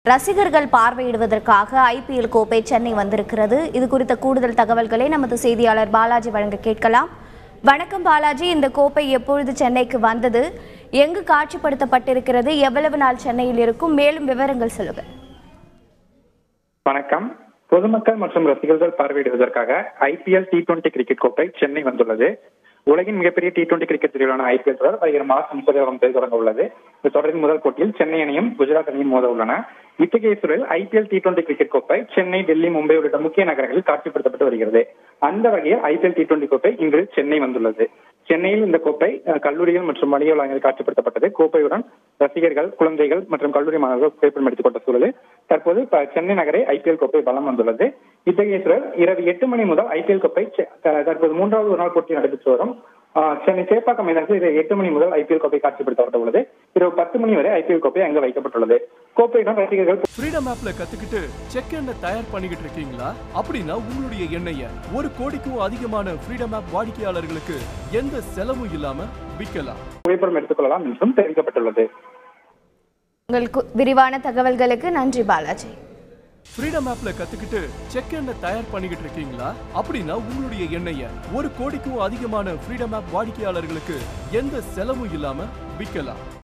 ரசிகர்கள் பார்வையிடுவதற்காக ஐபிஎல் கோப்பை சென்னை வந்திருக்கிறது இது குறித்த கூடுதல் தகவல்களை நமது செய்தியாளர் பாலாஜி வழங்க கேட்கலாம் வணக்கம் பாலாஜி இந்த கோப்பை எப்பொழுது சென்னைக்கு வந்தது எங்கு காட்சிப்படுத்தப்பட்டிருக்கிறது எவ்வளவு நாள் சென்னையில் இருக்கும் மேலும் விவரங்கள் சொல்லுங்க வணக்கம் பொதுமக்கள் மற்றும் ரசிகர்கள் பார்வையிடுவதற்காக ஐபிஎல் டி டுவெண்டி கிரிக்கெட் கோப்பை சென்னை வந்துள்ளது உலகின் மிகப்பெரிய டி டுவெண்டி கிரிக்கெட் தொடரான ஐபிஎல் தொடர் வருகிற மார்ச் முப்பதாம் தேதி தொடங்க உள்ளது இந்த தொடரின் முதல் போட்டியில் சென்னை அணியும் குஜராத் அணியும் மோத உள்ளன இத்தகைய சூழலில் ஐபிஎல் டி டுவெண்டி கிரிக்கெட் கோப்பை சென்னை டெல்லி மும்பை உள்ளிட்ட முக்கிய நகரங்களில் காட்சிப்படுத்தப்பட்டு வருகிறது அந்த வகையில் ஐபிஎல் டி டுவெண்டி கோப்பை இன்று சென்னை வந்துள்ளது சென்னையில் இந்த கோப்பை அஹ், கல்லூரிகள் மற்றும் வணிக வளாகங்களில் காட்சிப்படுத்தப்பட்டது கோப்பையுடன் ரசிகர்கள் குழந்தைகள் மற்றும் கல்லூரி மாணவர்கள் புகைப்படம் எடுத்துக்கொண்ட சூழலில் தற்போது ப- சென்னை நகரை ஐபிஎல் கோப்பை வலம் வந்துள்ளது இத்தகைய சூழல் இரவு எட்டு மணி முதல் ஐபிஎல் கோப்பை செ- த- தற்போது மூன்றாவது ஒரு நாள் போட்டி நடைபெற்று வரும் ஆஹ், சென்னை சேப்பாக்கம் மைதானத்தில் இது எட்டு மணி முதல் ஐபிஎல் கோப்பை காட்சிப்படுத்தப்பட உள்ளது இரவு பத்து மணி வரை ஐபிஎல் கோப்பை அங்கு வைக்கப்பட்டுள்ளது கோப்பையுடன் ரசிகர்கள் ஃப்ரீடம் ஆப்ல கத்துக்கிட்டு செக் எண்ணெய் தயார் பண்ணிக்கிட்டு இருக்கீங்களா அப்படின்னா உங்களுடைய எண்ணெயை ஒரு கோடிக்கும் அதிகமான ஃப்ரீடம் ஆப் வாடிக்கையாளர்களுக்கு எந்த செலவும் இல்லாம விற்கலாம் புகைப்படம் எடுத்துக்கொள்ளலாம் என்றும் தெரிவிக்கப்பட்டுள்ளது உங்கள் கு- விரிவான தகவல்களுக்கு நன்றி பாலாஜி ஃப்ரீடம் ஆப்ல கத்துக்கிட்டு செக் எண்ணெய் தயார் பண்ணிக்கிட்டு இருக்கீங்களா அப்படின்னா உங்களுடைய எண்ணெயை ஒரு கோடிக்கும் அதிகமான ஃப்ரீடம் ஆப் வாடிக்கையாளர்களுக்கு எந்த செலவும் இல்லாம விற்கலாம்